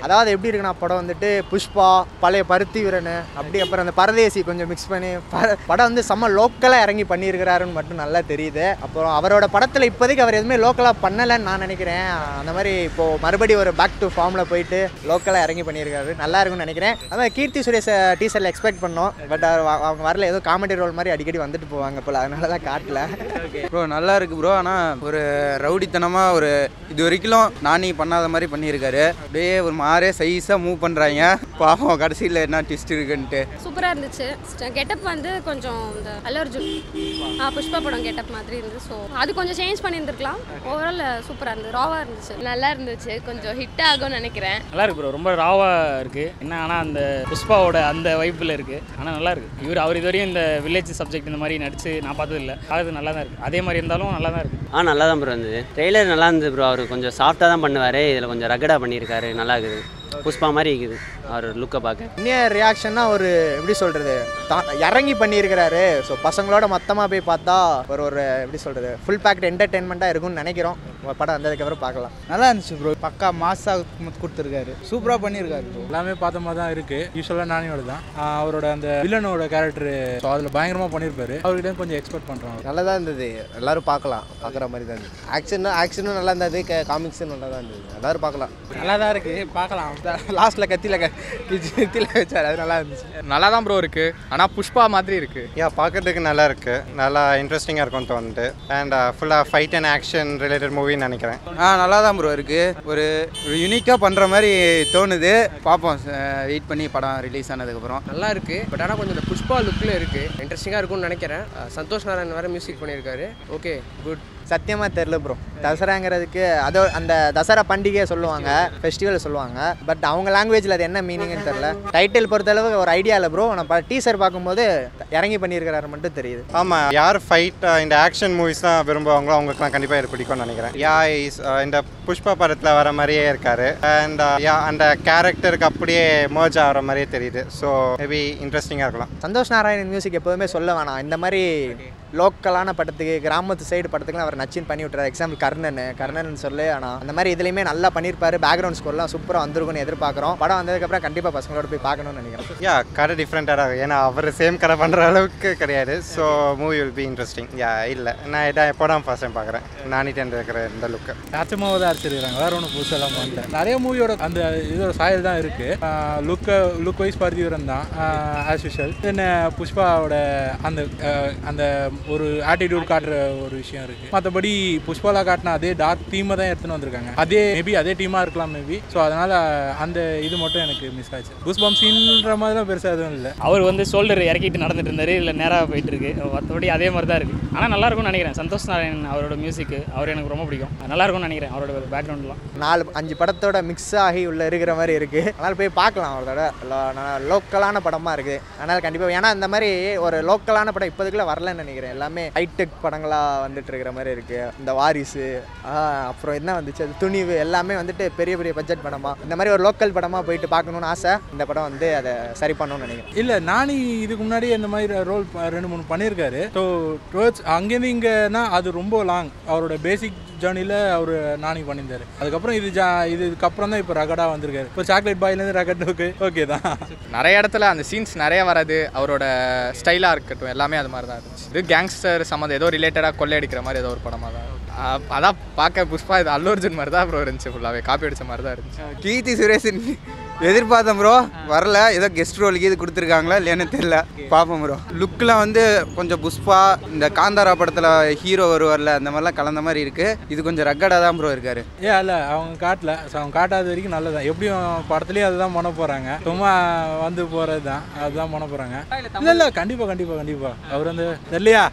அதாவது எப்படி இருக்குன்னா படம் வந்துட்டு புஷ்பா பழைய பருத்தி வீரன் அப்படி அப்புறம் அந்த பரதேசி கொஞ்சம் மிக்ஸ் பண்ணி ப- படம் வந்து செம்ம லோக்கலாக இறங்கி பண்ணியிருக்கிறாருன்னு மட்டும் நல்லா தெரியுது அப்புறம் அவரோட படத்தில் இப்போதைக்கு அவர் எதுவுமே லோக்கலாக பண்ணலைன்னு நான் நினைக்கிறேன் அந்த மாதிரி இப்போது மறுபடியும் ஒரு பேக் டு ஃபார்மில் போயிட்டு லோக்கலாக இறங்கி பண்ணியிருக்காரு நல்லா இருக்கும்னு நினைக்கிறேன் அதான் கீர்த்தி சுரேஷ் டீசரில் எக்ஸ்பெக்ட் பண்ணோம் பட் அவங்க வரல ஏதோ காமெடி ரோல் மாதிரி அடிக்கடி வந்துட்டு போவாங்க போல அதனால தான் காட்டல ப்ரோ நல்லா இருக்கு ப்ரோ ஆனால் ஒரு ரவுடித்தனமாக ஒரு இது வரைக்கும் நானி பண்ணாத மாதிரி பண்ணியிருக்காரு அப்படியே ஒரு மாறே சைஸாக மூவ் பண்ணுறாங்க பாவம் கடைசியில் என்ன ட்விஸ்ட் இருக்குன்ட்டு சூப்பராக இருந்துச்சு கெட்டப் வந்து கொஞ்சம் இந்த அல்லு அர்ஜுன் ஆ, புஷ்பா படம் கெட்டப் மாதிரி இருந்துச்சு ஸோ அது கொஞ்சம் சேஞ்ச் பண்ணியிருந்துருக்கலாம் ஓவரால் சூப்பராக இருந்தது ராவாக இருந்துச்சு நல்லா இருந்துச்சு கொஞ்சம் ஹிட் ஆகும்னு நினைக்கிறேன் நல்லா இருக்கு ப்ரோ ரொம்ப ராவாக இருக்கு என்ன ஆனால் அந்த புஷ்பாவோட அந்த வைப்பில் இருக்கு ஆனால் நல்லா இருக்கு இவர் அவர் இதுவரையும் இந்த வில்லேஜ் சப்ஜெக்ட் இந்த மாதிரி நடிச்சு நான் பார்த்தது இல்லை அது நல்லா தான் இருக்கு அதே மாதிரி இருந்தாலும் நல்லா தான் இருக்கு ஆ நல்லா தான் ப்ரோ இருந்தது ட்ரெய்லர் நல்லா இருந்தது ப்ரோ அவர் கொஞ்சம் சாஃப்டாக தான் பண்ணுவார் இதில் கொஞ்சம் ரகடாக பண்ணியிருக்காரு நல்லா இருக்குது புஷ்பா மாதிரி இருக்குது அவர் லுக்கை பார்க்க இன்னும் ரியாக்ஷன்னா ஒரு எப்படி சொல்கிறது இறங்கி பண்ணியிருக்கிறாரு ஸோ பசங்களோட மொத்தமாக போய் பார்த்தா ஒரு ஒரு எப்படி சொல்கிறது ஃபுல் பேக்ட் என்டர்டெயின்மெண்ட்டாக இருக்கும்னு நினைக்கிறோம் படம் வந்ததுக்கப்புறம் பார்க்கலாம் நல்லா இருந்துச்சு ப்ரோ பக்கா மாசாக கொடுத்துருக்காரு சூப்பராக பண்ணியிருக்காரு ப்ரோ எல்லாமே பார்த்த மாதிரி தான் இருக்கு யூஸ்வலாக நானியோட தான் ஆஹ் அவரோட அந்த வில்லனோட கேரக்டர் ஸோ அதில் பயங்கரமாக பண்ணியிருப்பாரு அவர்கிட்ட கொஞ்சம் எக்ஸ்பெக்ட் பண்ணுறோம் நல்லா தான் இருந்தது எல்லாரும் பார்க்கலாம் பார்க்குற மாதிரி தான் இருந்தது ஆக்ஷன் ஆக்ஷனும் நல்லா இருந்தது காமிக்ஸும் நல்லா தான் இருந்தது எல்லாரும் பார்க்கலாம் நல்லா தான் இருக்கு பார்க்கலாம் லாஸ்ட்டில் கத்தியில் கத்தியில் வச்சார் அது நல்லா இருந்துச்சு நல்லா தான் ப்ரோ இருக்கு ஆனால் புஷ்பா மாதிரி இருக்கு யா பார்க்கறதுக்கு நல்லா இருக்கு நல்லா இன்ட்ரெஸ்டிங்காக இருக்கும்னு தோணுது அண்ட் ஃபுல்லாக ஃபைட் அண்ட் ஆக்ஷன் ரிலேட்டட் மூவின்னு நினைக்கிறேன் ஆ நல்லா தான் ப்ரோ இருக்குது ஒரு ஒரு யூனிக்காக பண்ணுற மாதிரி தோணுது பார்ப்போம் வெயிட் பண்ணி படம் ரிலீஸ் ஆனதுக்கப்புறம் நல்லா இருக்கு பட் ஆனால் கொஞ்சம் இந்த புஷ்பா லுக்கில் இருக்கு இன்ட்ரெஸ்டிங்காக இருக்கும்னு நினைக்கிறேன் அஹ் சந்தோஷ் நாராயண் வேற மியூசிக் பண்ணியிருக்காரு ஓகே குட் சத்தியமாக தெரில ப்ரோ தசராங்கிறதுக்கு அதோ அந்த தசரா பண்டிகையை சொல்லுவாங்க ஃபெஸ்டிவல் சொல்லுவாங்க பட் அவங்க லாங்குவேஜில் அது என்ன மீனிங்னு தெரில டைட்டில் பொறுத்தளவு ஒரு ஐடியா இல்லை ப்ரோ நான் டீசர் பார்க்கும்போது இறங்கி பண்ணியிருக்கிறாரு மட்டும் தெரியுது ஆமாம் யார் ஃபைட் இந்த ஆக்ஷன் மூவிஸ் தான் விரும்புவாங்களோ அவங்களுக்குலாம் கண்டிப்பாக இது பிடிக்கும்னு நினைக்கிறேன் யா இஸ் இந்த புஷ்பா படத்தில் வர மாதிரியே இருக்காரு அண்ட் யா அந்த கேரக்டருக்கு அப்படியே மர்ஜ் ஆகிற மாதிரியே தெரியுது ஸோ மேபி இன்ட்ரெஸ்டிங்காக இருக்கலாம் சந்தோஷ் நாராயணன் மியூசிக் எப்போதுமே சொல்ல வேணாம் இந்த மாதிரி லோக்கலான படத்துக்கு கிராமத்து சைடு படத்துக்குலாம் அவர் நச்சின் பண்ணி விட்டுறாரு எக்ஸாம்பிள் கர்ணன் கர்ணன் சொல்லு ஆனால் அந்த மாதிரி இதுலையுமே நல்லா பண்ணியிருப்பாரு பேக்ரவுண்ட் ஸ்கோர்லாம் சூப்பராக வந்திருக்கும்னு எதிர்பார்க்குறோம் படம் வந்ததுக்கப்புறம் கண்டிப்பாக பசங்களோட போய் பார்க்கணும்னு நினைக்கிறேன் யா கதை டிஃப்ரெண்ட்டாக இருக்கும் ஏன்னா அவர் சேம் கதை பண்ணுற அளவுக்கு கிடையாது so movie will be interesting yeah இல்லை நான் இதான் இப்போ தான் ஃபர்ஸ்ட் டைம் பார்க்குறேன் நானிட்டு இருக்கிற இந்த லுக்கு சாச்சமாவை தான் அடிச்சிருக்காங்க வேற ஒன்றும் புதுசெல்லாம் பண்ணல நிறைய மூவியோட அந்த இதோட சாயல் தான் இருக்கு லுக்க லுக் வைஸ் பார்த்திவரன் தான் ஆஸ் யூஷுவல் தென் புஷ்பாவோட அந்த ஆஹ், அந்த ஒரு ஆட்டிடியூட் காட்டுற ஒரு விஷயம் இருக்கு மற்றபடி புஷ்பாலா காட்டின அதே டார்க் தீமை தான் எடுத்துன்னு வந்திருக்காங்க அதே மேபி அதே டீமாக இருக்கலாம் மேபி ஸோ அதனால அந்த இது மட்டும் எனக்கு மிஸ் ஆச்சு புஷ்பம் சீன்ற மாதிரிலாம் பெருசாக எதுவும் இல்லை அவர் வந்து ஷோல்டர் இறக்கிட்டு நடந்துட்டு இருந்தாரு இல்லை நேராக போயிட்டு இருக்கு மற்றபடி அதே மாதிரி தான் இருக்கு ஆனால் நல்லா இருக்கும்னு நினைக்கிறேன் சந்தோஷ் நாராயணன் அவரோட மியூசிக் அவர் எனக்கு ரொம்ப பிடிக்கும் நல்லா இருக்கும்னு நினைக்கிறேன் அவரோட பேக்ரவுண்ட்லாம் நாலு அஞ்சு படத்தோட மிக்ஸ் ஆகி உள்ள இருக்கிற மாதிரி இருக்குது அதனால் போய் பார்க்கலாம் ஒரு தடவை லோக்கலான படமாக இருக்குது அதனால் கண்டிப்பாக ஏன்னா இந்த மாதிரி ஒரு லோக்கலான படம் இப்போதுக்குள்ள வரலன்னு நினைக்கிறேன் எல்லாமே ஹைடெக் படங்களாக வந்துட்டு இருக்கிற மாதிரி இருக்குது இந்த வாரிசு ஆஹ், அப்புறம் என்ன வந்துச்சு அது துணிவு எல்லாமே வந்துட்டு பெரிய பெரிய பட்ஜெட் படமாக இந்த மாதிரி ஒரு லோக்கல் படமாக போயிட்டு பார்க்கணுன்னு ஆசை இந்த படம் வந்து அதை சரி பண்ணணும்னு நினைக்கிறேன் இல்லை நானி இதுக்கு முன்னாடி இந்த மாதிரி ரோல் ரெண்டு மூணு பண்ணியிருக்காரு ஸோ டுவர்ட்ஸ் அங்கேருந்து இங்கேனா அது ரொம்ப லாங் அவரோட பேசிக் ஜேர்னியில் அவர் நானி பண்ணியிருந்தாரு அதுக்கப்புறம் இது ஜா இதுக்கப்புறம் தான் இப்போ ரகடாக வந்திருக்காரு இப்போ சாக்லேட் பாய்லேருந்து ரகட் ஓகே ஓகே தான் நிறைய இடத்துல அந்த சீன்ஸ் நிறைய வராது அவரோட ஸ்டைலாக இருக்கட்டும் எல்லாமே அது மாதிரி தான் இருந்துச்சு இது கேங்ஸ்டர் சம்மந்தம் ஏதோ ரிலேட்டடாக கொள்ளையடிக்கிற மாதிரி ஏதோ ஒரு படமாக தான் இருக்கு. அ- அதான் பார்க்க புஷ்பா இது அல்லு அர்ஜுன் மாதிரி தான் ப்ரோ இருந்துச்சு ஃபுல்லாகவே காப்பி அடிச்ச மாதிரி தான் இருந்துச்சு கீர்த்தி சுரேஷன் எதிர்பார்த்தேன் ப்ரோ வரல ஏதோ கெஸ்ட் ரோலுக்கு இது கொடுத்துருக்காங்களா இல்லைன்னு தெரியல பார்ப்போம் ப்ரோ லுக்கில் வந்து கொஞ்சம் புஷ்பா இந்த காந்தாரா படத்தில் ஹீரோ வருவார்ல அந்த மாதிரிலாம் கலந்த மாதிரி இருக்குது இது கொஞ்சம் ரக்கடாக தான் ப்ரோ இருக்காரு ஏன் இல்லை அவங்க காட்டல ஸோ அவங்க காட்டாத வரைக்கும் நல்லதான் எப்படியும் படத்துலேயும் அதுதான் பண்ண போகிறாங்க சும்மா வந்து போகிறது தான் அதுதான் பண்ண போகிறாங்க இல்லை இல்லை கண்டிப்பாக கண்டிப்பாக கண்டிப்பாக அவர் வந்து தெரியலையா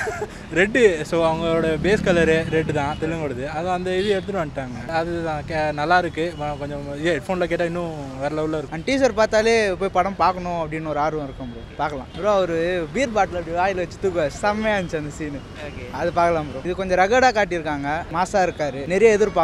ரெட்டு ஸோ அவங்களோட பேஸ் கலரு ரெட்டு தான் தெலுங்கோடது அது அந்த இது எடுத்துகிட்டு வந்துட்டாங்க அதுதான் கே நல்லா இருக்கு ம- கொஞ்சம் இது ஹெட்ஃபோனில் கேட்டால் இன்னும் வேறு லெவலில் இருக்கும் டீசர் பார்த்தாலே போய் படம் பார்க்கணும் அப்படின்னு ஒரு ஆர்வம் இருக்கும் ப்ரோ பார்க்கலாம் ப்ரோ அவர் பீர் பாட்டில் அப்படி வாயில் வச்சு தூக்குவார் செம்மையாக இருந்துச்சு அந்த சீனு அது பார்க்கலாம் ப்ரோ இது கொஞ்சம் ரகடாக காட்டியிருக்காங்க மாசாக இருக்காரு நிறைய எதிர்பார்க்குறோம்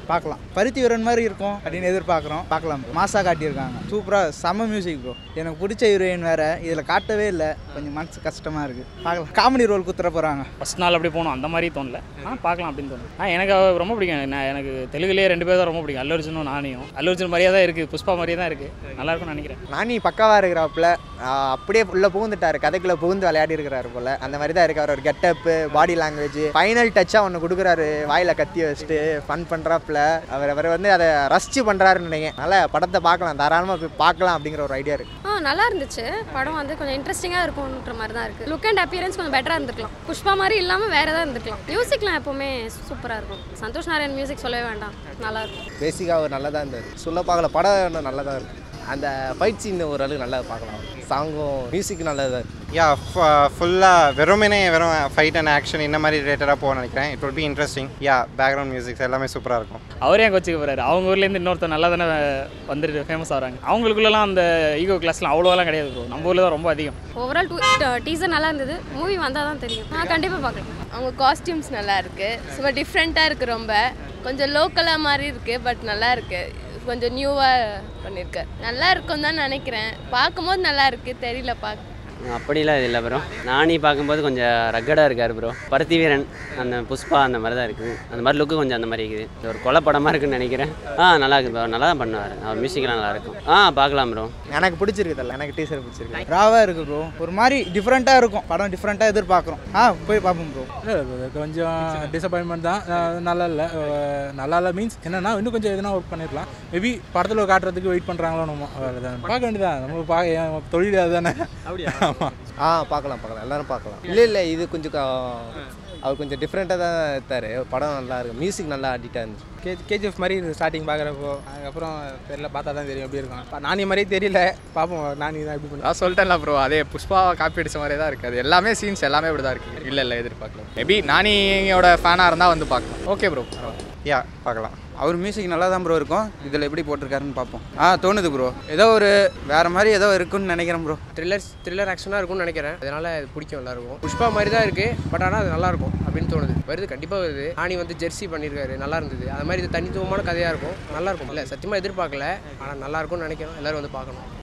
பார்க்கலாம் பருத்தி வீரன் மாதிரி இருக்கும் அப்படின்னு எதிர்பார்க்குறோம் பார்க்கலாம் bro. மாசா காட்டியிருக்காங்க சூப்பராக செம்ம மியூசிக் ப்ரோ எனக்கு பிடிச்ச ஹீரோயின் வேற இதில் காட்டவே இல்லை கொஞ்சம் மனசு கஷ்டமாக இருக்குது பார்க்கலாம் காமெடி ரோல் குத்துற போகிறாங்க ஃபஸ்ட் நாள் அப்படி போகணும் அந்த மாதிரி தோணல ஆ பார்க்கலாம் அப்படின்னு தோணும் ஆ எனக்கு அவ ரொம்ப பிடிக்கும் நான் எனக்கு தெலுங்குலேயே ரெண்டு பேர் தான் ரொம்ப பிடிக்கும் அல்லு அர்ஜுனும் நானியும் அல்லு அர்ஜுன் மாதிரியே தான் இருக்குது புஷ்பா மாதிரியே தான் இருக்குது நல்லா இருக்கும்னு நினைக்கிறேன் நானி பக்காவாக இருக்கிறாப்புல அப்படியே உள்ளே புகுந்துட்டாரு கதைக்குள்ளே புகுந்து விளையாடி இருக்கிறாரு போல அந்த மாதிரி தான் இருக்கு அவரோட கெட்டப்பு பாடி லாங்குவேஜ் ஃபைனல் டச்சாக ஒன்று கொடுக்குறாரு வாயில் கத்தி வச்சுட்டு ஃபன் பண்ணுறாப்புல அவர் அவர் வந்து அதை ரசிச்சு பண்ணுறாருன்னு நினைக்கிறேன் அதனால் படத்தை பார்க்கலாம் தாராளமாக போய் பார்க்கலாம் அப்படிங்கிற ஒரு ஐடியா இருக்குது ஆ நல்லா இருந்துச்சு படம் வந்து கொஞ்சம் இன்ட்ரெஸ்டிங்காக இருக்கும்ன்ற மாதிரி தான் இருக்குது லுக் அண்ட் அப்பியரன்ஸ் கொஞ்சம் பெட்டராக இருந்திருக்கலாம் புஷ்பா மாதிரி இல்லாமல் வேறு ஏதாவது இருந்திருக்கலாம் மியூசிக்லாம் எப்போவுமே சூப்பராக இருக்கும் சந்தோஷ் நாராயண் மியூசிக் சொல்லவே வேண்டாம் நல்லா இருக்கும் பேசிக்காக அவர் நல்லா தான் இருந்தார் சொல்ல பார்க்கல படம் இன்னும் நல்லா தான் இருக்கு அந்த ஃபைட் சீன் ஓரளவுக்கு நல்லா பார்க்கலாம் சாங்கும் மியூசிக் நல்லா தான் இருக்கு யா ஃபுல்லாக வெறுமனே வெறும் ஃபைட் அண்ட் ஆக்ஷன் இந்த மாதிரி ரிலேட்டடாக போக நினைக்கிறேன் it will be interesting yeah background musics எல்லாமே சூப்பராக இருக்கும் அவரே ஏன் கொச்சிக்க போகிறாரு அவங்க ஊர்லேருந்து இன்னொருத்தர் நல்லா தானே வந்துட்டு ஃபேமஸ் ஆகிறாங்க அவங்களுக்குள்ளலாம் அந்த ஈகோ கிளாஸ்லாம் அவ்வளோலாம் கிடையாது ப்ரோ நம்ம ஊரில் தான் ரொம்ப அதிகம் ஓவரால் டூ டீசர் நல்லா இருந்தது மூவி வந்தால் தான் தெரியும் ஆ கண்டிப்பாக பார்க்கலாம் அவங்க காஸ்டியூம்ஸ் நல்லா இருக்கு சும்மா டிஃப்ரெண்ட்டாக இருக்கு ரொம்ப கொஞ்சம் லோக்கலாக மாதிரி இருக்கு பட் நல்லா இருக்கு கொஞ்சம் நியூவாக பண்ணியிருக்காரு நல்லா இருக்கும் தான் நினைக்கிறேன் பார்க்கும்போது நல்லா இருக்கு தெரியல பார்க்க அப்படிலாம் இது இல்லை ப்ரோ நானி பார்க்கும்போது கொஞ்சம் ரக்கடாக இருக்கார் ப்ரோ பருத்தி வீரன் அந்த புஷ்பா அந்த மாதிரி தான் இருக்குது அந்த மாதிரி லுக்கு கொஞ்சம் அந்த மாதிரி இருக்குது இது ஒரு கொலை படமாக இருக்குன்னு நினைக்கிறேன் ஆ நல்லா இருக்குது ப்ரோ நல்லா தான் பண்ணுவார் அவர் மியூசிக்லாம் நல்லா இருக்கும் ஆ பார்க்கலாம் ப்ரோ எனக்கு பிடிச்சிருக்குதல்ல எனக்கு டீசர் பிடிச்சிருக்கு ராவாக இருக்குது ப்ரோ ஒரு மாதிரி டிஃப்ரெண்ட்டாக இருக்கும் படம் டிஃப்ரெண்ட்டாக எதிர்பார்க்குறோம் ஆ போய் பார்ப்போம் ப்ரோ இல்லை இது கொஞ்சம் டிசப்பாயின்மெண்ட் தான் அஹ் நல்லா இல்லை அஹ் நல்லா இல்லை மீன்ஸ் என்னன்னா இன்னும் கொஞ்சம் எதுனா ஒர்க் பண்ணிருக்கலாம் மேபி படத்தில் காட்டுறதுக்கு வெயிட் பண்ணுறாங்களோ நம்ம அவ்வளோதான் பார்க்க வேண்டியதான் நம்ம பார்க்க தொழில் அதுதானே அப்படியா ஆமாம் ஆ பார்க்கலாம் பார்க்கலாம் எல்லாரும் பார்க்கலாம் இல்லை இல்லை இது கொஞ்சம் கா- அவர் கொஞ்சம் டிஃப்ரெண்ட்டாக தான் எடுத்தார் படம் நல்லா இருக்கு மியூசிக் நல்லா ஆடிட்டாக இருந்துச்சு கே கேஜிஎஃப் மாதிரி இருக்குது ஸ்டார்டிங் பார்க்குறப்போ அதுக்கப்புறம் தெரியல பார்த்தா தான் தெரியும் எப்படி இருக்கும் நானி மாதிரியே தெரியல பார்ப்போம் நானி தான் எப்படி பண்ணி நான் சொல்லிட்டேன்ல ப்ரோ அதே புஷ்பாவை காப்பி அடிச்ச மாதிரியே தான் இருக்குது அது எல்லாமே சீன்ஸ் எல்லாமே இப்படி தான் இருக்குது இல்லை இல்லை எதிர்பார்க்கல மேபி நானியோட ஃபேனாக இருந்தால் வந்து பார்க்கலாம் ஓகே ப்ரோ யா பார்க்கலாம் அவர் மியூசிக் நல்லா தான் ப்ரோ இருக்கும் இதில் எப்படி போட்டிருக்காருன்னு பார்ப்போம் ஆ தோணுது ப்ரோ ஏதோ ஒரு வேறு மாதிரி ஏதோ இருக்குன்னு நினைக்கிறேன் ப்ரோ த்ரில்லர் த்ரில்லர் ஆக்ஷனாக இருக்கும்னு நினைக்கிறேன் அதனால இது பிடிக்கும் எல்லாருக்கும் புஷ்பா மாதிரி தான் இருக்குது பட் ஆனால் அது நல்லா இருக்கும் அப்படின்னு தோணுது வருது கண்டிப்பாக வருது நானி வந்து ஜெர்சி பண்ணியிருக்காரு நல்லா இருந்தது அது மாதிரி இது தனித்துவமான கதையாக இருக்கும் நல்லா இருக்கும் இல்லை சத்தியமாக எதிர்பார்க்கல ஆனால் நல்லா இருக்கும்னு நினைக்கிறோம் எல்லாரும் வந்து பார்க்கணும்